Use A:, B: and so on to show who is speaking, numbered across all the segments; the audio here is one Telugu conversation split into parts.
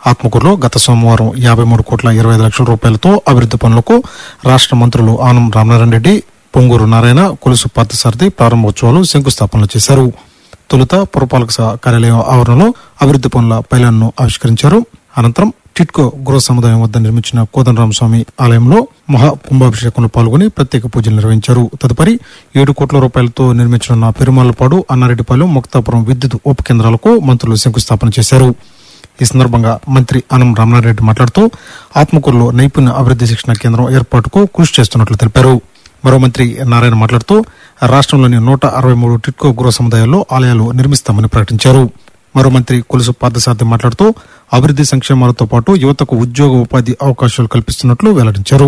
A: ఆత్మకూరులో గత సోమవారం యాభై మూడు కోట్ల ఇరవై ఐదు లక్షల రూపాయలతో అభివృద్ది పనులకు రాష్ట్ర మంత్రులు ఆనం రామనారాయణ రెడ్డి పొంగూరు నారాయణ కొలుసు పార్థసారథి ప్రారంభోత్సవాలు శంకుస్థాపనలు చేశారు తొలుత పురపాలక శాఖ కార్యాలయం ఆవరణలో అభివృద్ది పనుల పైలాన్ను ఆవిష్కరించారు అనంతరం టిట్కో గృహ సముదాయం వద్ద నిర్మించిన కోదండరామస్వామి ఆలయంలో మహా కుంభాభిషేకంలో పాల్గొని ప్రత్యేక పూజలు నిర్వహించారు తదుపరి ఏడు కోట్ల రూపాయలతో నిర్మించనున్న పెరుమాళ్లపాడు అన్నారెడ్డిపాలెం ముక్తాపురం విద్యుత్ ఉప కేంద్రాలకు మంత్రులు శంకుస్థాపన చేశారు ఈ సందర్భంగా మంత్రి ఆనం రామనారెడ్డి మాట్లాడుతూ ఆత్మకూరులో నైపుణ్య అభివృద్ది శిక్షణ కేంద్రం ఏర్పాటుకు కృషి చేస్తున్నట్లు తెలిపారు మరో మంత్రి నారాయణ మాట్లాడుతూ రాష్ట్రంలోని నూట అరవై మూడు టిట్కో గృహ సముదాయాల్లో ఆలయాలు నిర్మిస్తామని ప్రకటించారు మరో మంత్రి కొలుసు పార్థసారథి మాట్లాడుతూ అభివృద్ది సంక్షేమాలతో పాటు యువతకు ఉద్యోగ ఉపాధి అవకాశాలు కల్పిస్తున్నట్లు వెల్లడించారు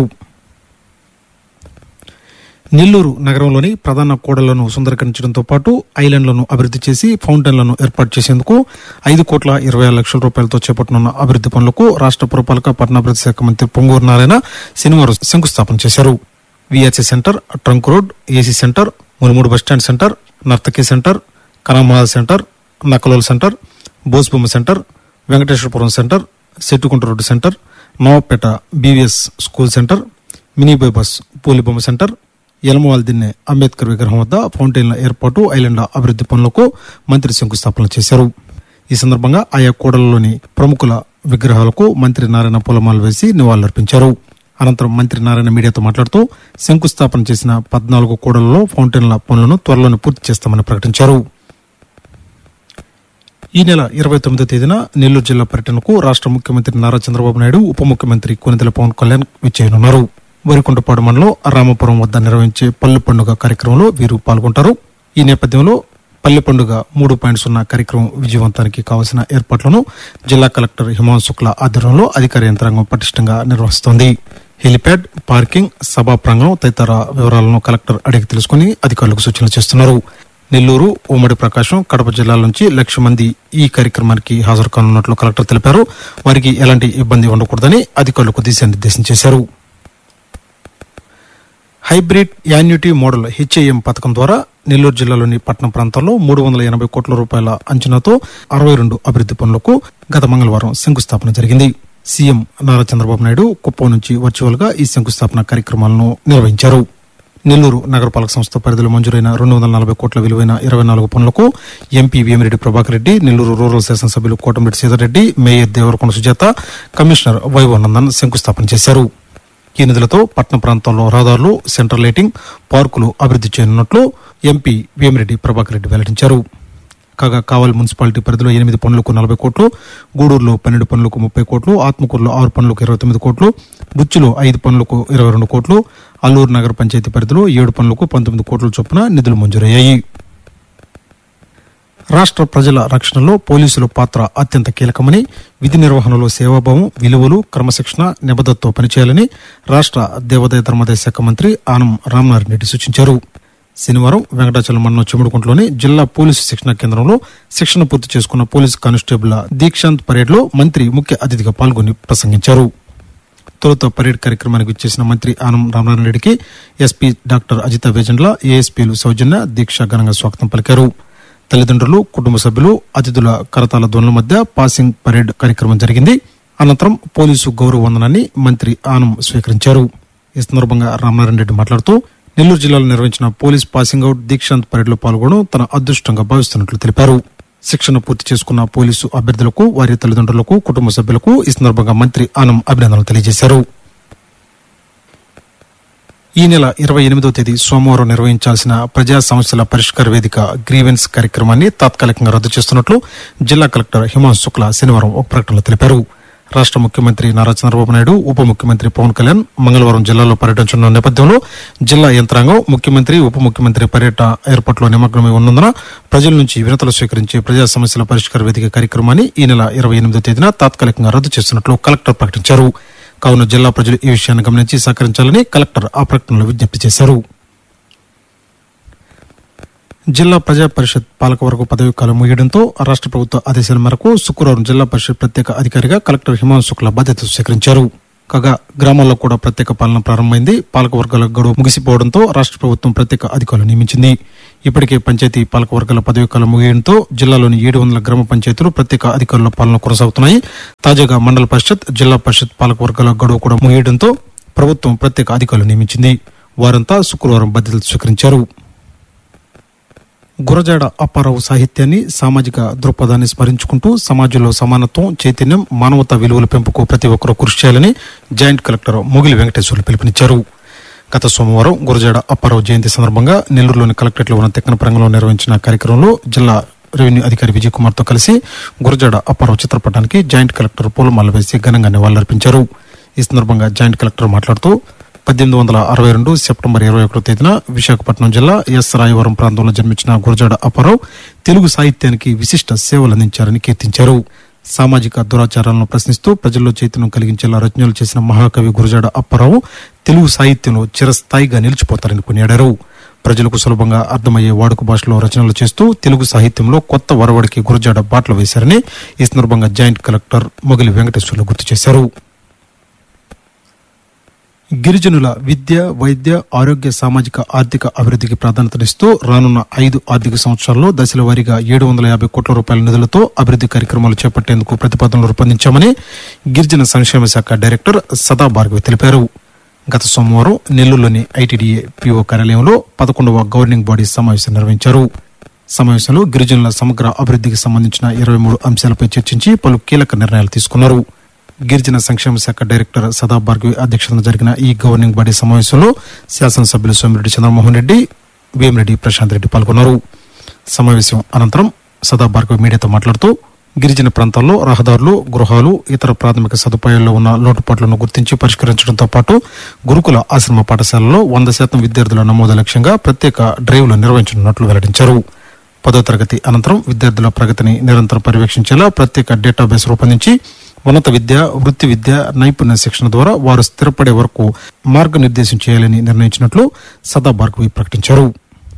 A: నెల్లూరు నగరంలోని ప్రధాన కూడళ్లను సుందరీకరించడంతో పాటు ఐలాండ్లను అభివృద్ది చేసి ఫౌంటైన్లను ఏర్పాటు చేసేందుకు ఐదు కోట్ల ఇరవై ఆరు లక్షల రూపాయలతో చేపట్టనున్న అభివృద్ది పనులకు రాష్ట్ర పురపాలక పట్టణాభివృద్ధి శాఖ మంత్రి పొంగూరు నారాయణ శనివారం శంకుస్థాపన చేశారు VRC centre trunk road AC centre మునుమూడు బస్టాండ్ సెంటర్ నర్తకి సెంటర్ కనమహాల్ సెంటర్ నక్కలోల్ సెంటర్ బోస్బొమ్మ సెంటర్ వెంకటేశ్వరపురం సెంటర్ సెట్టుకుంట road centre Navapeta BVS school centre mini bypass పూలిబొమ్మ సెంటర్ యలమవాల్ దిన్నె అంబేద్కర్ విగ్రహం వద్ద ఫౌంటైన్ల ఏర్పాటు ఐలాండ్ల అభివృద్ది పనులకు మంత్రి శంకుస్థాపన చేశారు ఈ సందర్భంగా ఆయా కూడళ్లలోని ప్రముఖుల విగ్రహాలకు మంత్రి నారాయణ పూలమాల వేసి నివాళులర్పించారు అనంతరం మంత్రి నారాయణ మీడియాతో మాట్లాడుతూ శంకుస్థాపన చేసిన పద్నాలుగు కూడళ్లలో ఫౌంటైన్ల పనులను త్వరలోనే పూర్తి చేస్తామని ప్రకటించారు ఈ నెల ఇరవై తొమ్మిదో తేదీన నెల్లూరు జిల్లా పర్యటనకు రాష్ట్ర ముఖ్యమంత్రి నారా చంద్రబాబు నాయుడు ఉప ముఖ్యమంత్రి కొనిదెల పవన్ కళ్యాణ్ విచ్చేయనున్నారు వరికుంటపాడు మండలం రామపురం వద్ద నిర్వహించే పల్లె పండుగ కార్యక్రమంలో వీరు పాల్గొంటారు ఈ నేపథ్యంలో పల్లె పండుగ మూడు పాయింట్ సున్నా కార్యక్రమం విజయవంతానికి కావలసిన ఏర్పాట్లను జిల్లా కలెక్టర్ హిమాంశు శుక్లా ఆధ్వర్యంలో అధికార యంత్రాంగం పటిష్టంగా నిర్వహిస్తోంది హెలిప్యాడ్ పార్కింగ్ సభా ప్రాంగణం తదితర వివరాలను కలెక్టర్ అడిగి తెలుసుకుని అధికారులకు సూచనలు చేస్తున్నారు నెల్లూరు ఉమ్మడి ప్రకాశం కడప జిల్లాల నుంచి లక్ష మంది ఈ కార్యక్రమానికి హాజరు కానున్నట్లు కలెక్టర్ తెలిపారు వారికి ఎలాంటి ఇబ్బంది ఉండకూడదని అధికారులకు దిశానిర్దేశం చేశారు హైబ్రిడ్ యాన్యుటీ మోడల్ హెచ్ఏఎం పథకం ద్వారా నెల్లూరు జిల్లాలోని పట్టణ ప్రాంతాల్లో మూడు వందల ఎనభై కోట్ల రూపాయల అంచనాతో అరవై రెండు అభివృద్ది పనులకు గత మంగళవారం శంకుస్థాపన జరిగింది సీఎం నారా చంద్రబాబు నాయుడు కుప్పం నుంచి వర్చువల్ గా ఈ శంకుస్థాపన కార్యక్రమాలను నిర్వహించారు నెల్లూరు నగరపాలక సంస్థ పరిధిలో మంజూరైన రెండు వందల నలభై కోట్ల విలువైన ఇరవై నాలుగు పనులకు ఎంపీ వేమిరెడ్డి ప్రభాకర్ రెడ్డి నెల్లూరు రూరల్ శాసనసభ్యులు Kotamreddy Sitareddy mayor Devarakonda Sujatha commissioner YO Nandan శంకుస్థాపన చేశారు ఈ నిధులతో పట్టణ ప్రాంతంలో రహదారులు సెంట్రల్ లైటింగ్ పార్కులు అభివృద్ది చేయనున్నట్లు ఎంపీ వేమిరెడ్డి ప్రభాకర్ రెడ్డి వెల్లడించారు కాగా కావలి మున్సిపాలిటీ పరిధిలో ఎనిమిది పనులకు నలభై కోట్లు గూడూరులో పన్నెండు పనులకు ముప్పై కోట్లు ఆత్మకూరులో ఆరు పనులకు ఇరవై తొమ్మిది కోట్లు బుచ్చిలో ఐదు పనులకు ఇరవై రెండు కోట్లు అల్లూరు నగర పంచాయతీ పరిధిలో ఏడు పనులకు పంతొమ్మిది కోట్ల చొప్పున నిధులు మంజూరయ్యాయి రాష్ట్ర ప్రజల రక్షణలో పోలీసుల పాత్ర అత్యంత కీలకమని విధి నిర్వహణలో సేవాభావం విలువలు క్రమశిక్షణ నిబద్ధతతో పనిచేయాలని రాష్ట్ర దేవాదాయ ధర్మాదాయ శాఖ మంత్రి ఆనం రామనారాయణ రెడ్డి సూచించారు శనివారం వెంకటాచలం మండలం చెముడుకుంటలోని జిల్లా పోలీసు శిక్షణ కేంద్రంలో శిక్షణ పూర్తి చేసుకున్న పోలీసు కానిస్టేబుల్ దీక్షాంత్ పరేడ్ లో మంత్రి ముఖ్య అతిథిగా పాల్గొని ప్రసంగించారు తొలుత పరేడ్ కార్యక్రమానికి విచ్చేసిన మంత్రి ఆనం రామనారాయణ రెడ్డికి ఎస్పీ డాక్టర్ అజిత వేజండ్ల ఏఎస్పీలు సౌజన్య దీక్ష ఘనంగా స్వాగతం పలికారు తల్లిదండ్రులు కుటుంబ సభ్యులు అతిథుల కరతాల ధ్వనుల మధ్య పాసింగ్ పరేడ్ కార్యక్రమం జరిగింది అనంతరం పోలీసు గౌరవ వందనాన్ని మంత్రి ఆనం స్వీకరించారు ఈ సందర్భంగా రామనారాయణ రెడ్డి మాట్లాడుతూ నెల్లూరు జిల్లాలో నిర్వహించిన police passing out Dikshant parade లో పాల్గొనడం తన అదృష్టంగా భావిస్తున్నట్లు తెలిపారు శిక్షణ పూర్తి చేసుకున్న పోలీసు అభ్యర్థులకు వారి తల్లిదండ్రులకు కుటుంబ సభ్యులకు ఈ సందర్భంగా మంత్రి ఆనం అభినందనలు తెలియజేశారు ఈ నెల ఇరవై ఎనిమిదో తేదీ సోమవారం నిర్వహించాల్సిన ప్రజా సమస్యల పరిష్కార వేదిక గ్రీవెన్స్ కార్యక్రమాన్ని తాత్కాలికంగా రద్దు చేస్తున్నట్లు జిల్లా కలెక్టర్ హిమాంశు శుక్లా శనివారం ఒక ప్రకటనలో తెలిపారు రాష్ట్ర ముఖ్యమంత్రి నారా చంద్రబాబు నాయుడు ఉప ముఖ్యమంత్రి పవన్ కళ్యాణ్ మంగళవారం జిల్లాలో పర్యటించనున్న నేపథ్యంలో జిల్లా యంత్రాంగం ముఖ్యమంత్రి ఉప ముఖ్యమంత్రి పర్యటన ఏర్పాట్లో నిమగ్నమై ఉన్నందున ప్రజల నుంచి వినతులు స్వీకరించే ప్రజా సమస్యల పరిష్కార వేదిక కార్యక్రమాన్ని ఈ నెల ఇరవై ఎనిమిదో తేదీన తాత్కాలికంగా రద్దు చేస్తున్నట్లు కలెక్టర్ ప్రకటించారు కావున జిల్లా ప్రజలు ఈ విషయాన్ని గమనించి సహకరించాలని కలెక్టర్ ఆ ప్రకటనలో విజ్ఞప్తి చేశారు జిల్లా ప్రజా పరిషత్ పాలకవర్గ పదవి కాలం ముగియడంతో రాష్ట్ర ప్రభుత్వ ఆదేశాల మేరకు శుక్రవారం జిల్లా పరిషత్ ప్రత్యేక అధికారిగా కలెక్టర్ హిమాంశు శుక్లా బాధ్యతలు స్వీకరించారు కాగా గ్రామాల్లో కూడా ప్రత్యేక పాలన ప్రారంభమైంది పాలకవర్గాల గడువు ముగిసిపోవడంతో రాష్ట్ర ప్రభుత్వం ప్రత్యేక అధికారులు నియమించింది ఇప్పటికే పంచాయతీ పాలక వర్గాల పదవీ కాలం ముగియడంతో జిల్లాలోని ఏడు వందల గ్రామ పంచాయతీలు ప్రత్యేక అధికారుల పాలన కొనసాగుతున్నాయి తాజాగా మండల పరిషత్ జిల్లా పరిషత్ పాలక వర్గాల గడువు కూడా ముగియడంతో ప్రభుత్వం ప్రత్యేక అధికారులు నియమించింది వారంతా శుక్రవారం బాధ్యతలు స్వీకరించారు గురజాడ అప్పారావు సాహిత్యాన్ని సామాజిక దృక్పథాన్ని స్మరించుకుంటూ సమాజంలో సమానత్వం చైతన్యం మానవతా విలువల పెంపుకు ప్రతి ఒక్కరూ కృషి చేయాలని జాయింట్ కలెక్టర్ మొగిలి వెంకటేశ్వర్లు పిలుపునిచ్చారు గత సోమవారం గురజాడ అప్పారావు జయంతి సందర్భంగా నెల్లూరులోని కలెక్టరేట్లో ఉన్న తెక్కన ప్రాంగణంలో నిర్వహించిన కార్యక్రమంలో జిల్లా రెవెన్యూ అధికారి విజయ్ కుమార్ తో కలిసి గురజాడ అప్పారావు చిత్రపటానికి జాయింట్ కలెక్టర్ పూలమాల వేసి ఘనంగా నివాళులర్పించారు ఈ సందర్భంగా జాయింట్ కలెక్టర్ మాట్లాడుతూ పద్దెనిమిది వందల అరవై రెండు సెప్టెంబర్ ఇరవై ఒకటో తేదీన విశాఖపట్నం జిల్లా ఎస్ రాయవరం ప్రాంతంలో జన్మించిన గురజాడ అప్పారావు తెలుగు సాహిత్యానికి విశిష్ట సేవలు అందించారని కీర్తించారు సామాజిక దురాచారాలను ప్రశ్నిస్తూ ప్రజల్లో చైతన్యం కలిగించేలా రచనలు చేసిన మహాకవి గురజాడ అప్పారావు తెలుగు సాహిత్యంలో చిరస్థాయిగా నిలిచిపోతారని కొనియాడారు ప్రజలకు సులభంగా అర్థమయ్యే వాడుక భాషలో రచనలు చేస్తూ తెలుగు సాహిత్యంలో కొత్త వరవడికి గురజాడ బాటలు వేశారని ఈ సందర్భంగా జాయింట్ కలెక్టర్ మొగిలి వెంకటేశ్వర్లు గుర్తు చేశారు గిరిజనుల విద్య వైద్య ఆరోగ్య సామాజిక ఆర్థిక అభివృద్ధికి ప్రాధాన్యతనిస్తూ రానున్న ఐదు ఆర్థిక సంవత్సరాల్లో దశల వారీగా ఏడు వందల యాభై కోట్ల రూపాయల నిధులతో అభివృద్ధి కార్యక్రమాలు చేపట్టేందుకు ప్రతిపాదనలు రూపొందించామని గిరిజన సంక్షేమ శాఖ డైరెక్టర్ సదా భార్గవి తెలిపారు గత సోమవారం నెల్లూరులోని ఐటీడీఏ పీఓ కార్యాలయంలో పదకొండవ గవర్నింగ్ బాడీ సమావేశం నిర్వహించారు సమావేశంలో గిరిజనుల సమగ్ర అభివృద్ధికి సంబంధించిన ఇరవై మూడు అంశాలపై చర్చించి పలు కీలక నిర్ణయాలు తీసుకున్నారు గిరిజన సంక్షేమ శాఖ డైరెక్టర్ సదా భార్గవి అధ్యక్షతన జరిగిన ఈ గవర్నింగ్ బాడీ సమావేశంలో శాసనసభ్యులు సోమిరెడ్డి చంద్రమోహన్ రెడ్డి వేమిరెడ్డి ప్రశాంత్ రెడ్డి పాల్గొన్నారు సమావేశం అనంతరం సదా భార్గవి మీడియాతో మాట్లాడుతూ గిరిజన ప్రాంతాల్లో రహదారులు గృహాలు ఇతర ప్రాథమిక సదుపాయాల్లో ఉన్న లోటుపాట్లను గుర్తించి పరిష్కరించడంతో పాటు గురుకుల ఆశ్రమ పాఠశాలలో వంద శాతం విద్యార్థుల నమోదు లక్ష్యంగా ప్రత్యేక డ్రైవ్లు నిర్వహించనున్నట్లు వెల్లడించారు పదో తరగతి అనంతరం విద్యార్థుల ప్రగతిని నిరంతరం పర్యవేక్షించేలా ప్రత్యేక డేటాబేస్ రూపొందించి ఉన్నత విద్య వృత్తి విద్య నైపుణ్య శిక్షణ ద్వారా వారు స్థిరపడే వరకు మార్గనిర్దేశం చేయాలని నిర్ణయించినట్లు సదా భార్గవి ప్రకటించారు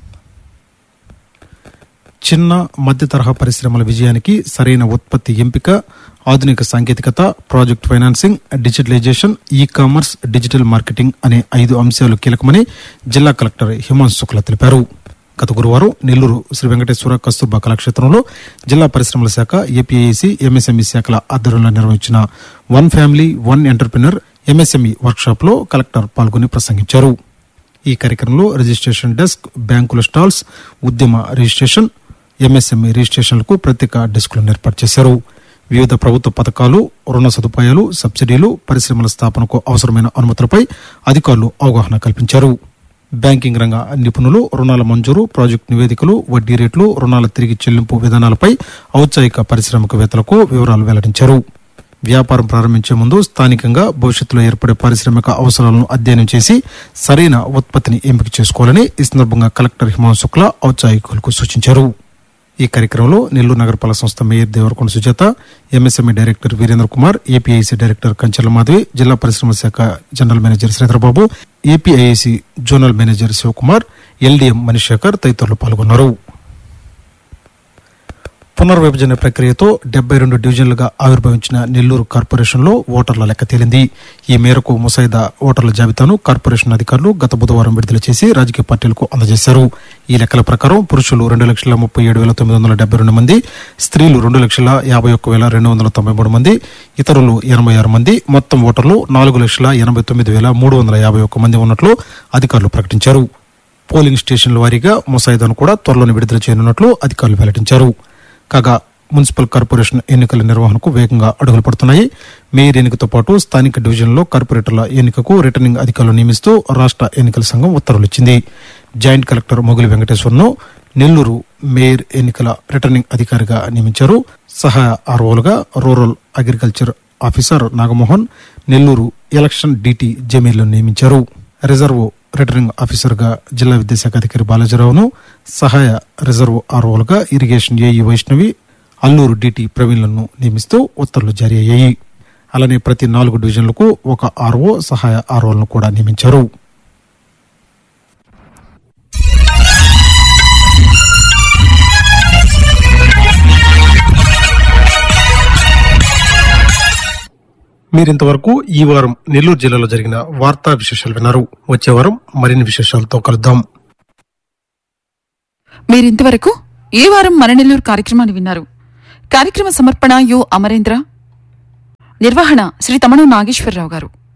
A: చిన్న మధ్య తరహా పరిశ్రమల విజయానికి సరైన ఉత్పత్తి ఎంపిక ఆధునిక సాంకేతికత project financing digitalization e commerce digital marketing అనే ఐదు అంశాలు కీలకమని జిల్లా కలెక్టర్ హిమాంశు శుక్లా తెలిపారు గత గురువారం నెల్లూరు శ్రీ వెంకటేశ్వర కస్తూర్బా కళాక్షేత్రంలో జిల్లా పరిశ్రమల శాఖ ఏపీఐసి ఎంఎస్ఎంఈ శాఖల ఆధ్వర్యంలో నిర్వహించిన one family one entrepreneur MSME workshop లో కలెక్టర్ పాల్గొని ప్రసంగించారు ఈ కార్యక్రమంలో రిజిస్ట్రేషన్ డెస్క్ బ్యాంకుల స్టాల్స్ ఉద్యమ రిజిస్ట్రేషన్ ఎంఎస్ఎంఈ రిజిస్ట్రేషన్లకు ప్రత్యేక డెస్కులను ఏర్పాటు చేశారు వివిధ ప్రభుత్వ పథకాలు రుణ సదుపాయాలు సబ్సిడీలు పరిశ్రమల స్థాపనకు అవసరమైన అనుమతులపై అధికారులు అవగాహన కల్పించారు బ్యాంకింగ్ రంగ నిపుణులు రుణాల మంజూరు ప్రాజెక్టు నివేదికలు వడ్డీ రేట్లు రుణాల తిరిగి చెల్లింపు విధానాలపై ఔత్సాహిక పారిశ్రామికవేత్తలకు వివరాలు వెల్లడించారు వ్యాపారం ప్రారంభించే ముందు స్థానికంగా భవిష్యత్తులో ఏర్పడే పారిశ్రామిక అవసరాలను అధ్యయనం చేసి సరైన ఉత్పత్తిని ఎంపిక చేసుకోవాలని ఈ సందర్భంగా కలెక్టర్ హిమాంశు శుక్లా ఔత్సాహికులకు సూచించారు ఈ కార్యక్రమంలో నెల్లూరు నగరపాలక సంస్థ mayor Devarakonda Sujatha MSME director Veerendra Kumar APIIC director Kanchela Madhavi జిల్లా పరిశ్రమల శాఖ general manager Sridharababu APIIC zonal manager Sivakumar LDM Manisekhar తదితరులు పాల్గొన్నారు పునర్విభజన ప్రక్రియతో డెబ్బై రెండు డివిజన్లుగా ఆవిర్భవించిన నెల్లూరు కార్పొరేషన్లో ఓటర్ల లెక్క తేలింది ఈ మేరకు ముసాయిదా ఓటర్ల జాబితాను కార్పొరేషన్ అధికారులు గత బుధవారం విడుదల చేసి రాజకీయ పార్టీలకు అందజేశారు ఈ లెక్కల ప్రకారం పురుషులు రెండు లక్షల ముప్పై ఏడు వేల తొమ్మిది వందల డెబ్బై రెండు మంది స్త్రీలు రెండు లక్షల యాభై ఒక్క వేల రెండు వందల తొంభై మూడు మంది ఇతరులు ఎనభై ఆరు మంది మొత్తం ఓటర్లు నాలుగు లక్షల ఎనభై తొమ్మిది వేల మూడు వందల యాభై ఒక్క మంది ఉన్నట్లు అధికారులు ప్రకటించారు పోలింగ్ స్టేషన్ల వారీగా ముసాయిదాను కూడా త్వరలోనే విడుదల చేయనున్నట్లు అధికారులు వెల్లడించారు కాగా మున్సిపల్ కార్పొరేషన్ ఎన్నికల నిర్వహణకు వేగంగా అడుగులు పడుతున్నాయి మేయర్ ఎన్నికతో పాటు స్థానిక డివిజన్లో కార్పొరేటర్ల ఎన్నికకు రిటర్నింగ్ అధికారులు నియమిస్తూ రాష్ట్ర ఎన్నికల సంఘం ఉత్తర్వులు ఇచ్చింది జాయింట్ కలెక్టర్ మొగులి వెంకటేశ్వర్ను నెల్లూరు మేయర్ ఎన్నికల రిటర్నింగ్ అధికారిగా నియమించారు సహాయ ఆర్ఓలుగా rural agriculture officer Nagamohan Nellore election DT జమీర్లను నియమించారు రిజర్వ్ రిటర్నింగ్ ఆఫీసర్ గా జిల్లా విద్యాశాఖ అధికారి బాలాజీరావును సహాయ రిజర్వ్ ఆర్ఓలుగా irrigation AE Vaishnavi Alluru DT ప్రవీణ్లను నియమిస్తూ ఉత్తర్వులు జారీ అయ్యాయి అలానే ప్రతి నాలుగు డివిజన్లకు ఒక ఆర్ఓ సహాయ ఆర్ఓలను కూడా నియమించారు మీరింతవరకు ఈ వారం నెల్లూరు జిల్లాలో జరిగిన వార్తా విశేషాలు విన్నారు వచ్చే వారం మరిన్ని విశేషాలతో కలుద్దాం
B: మీరింతవరకు ఈ వారం మన నెల్లూరు కార్యక్రమాన్ని విన్నారు కార్యక్రమ సమర్పణ యు అమరేంద్ర నిర్వహణ శ్రీ తమణు నాగేశ్వరరావు గారు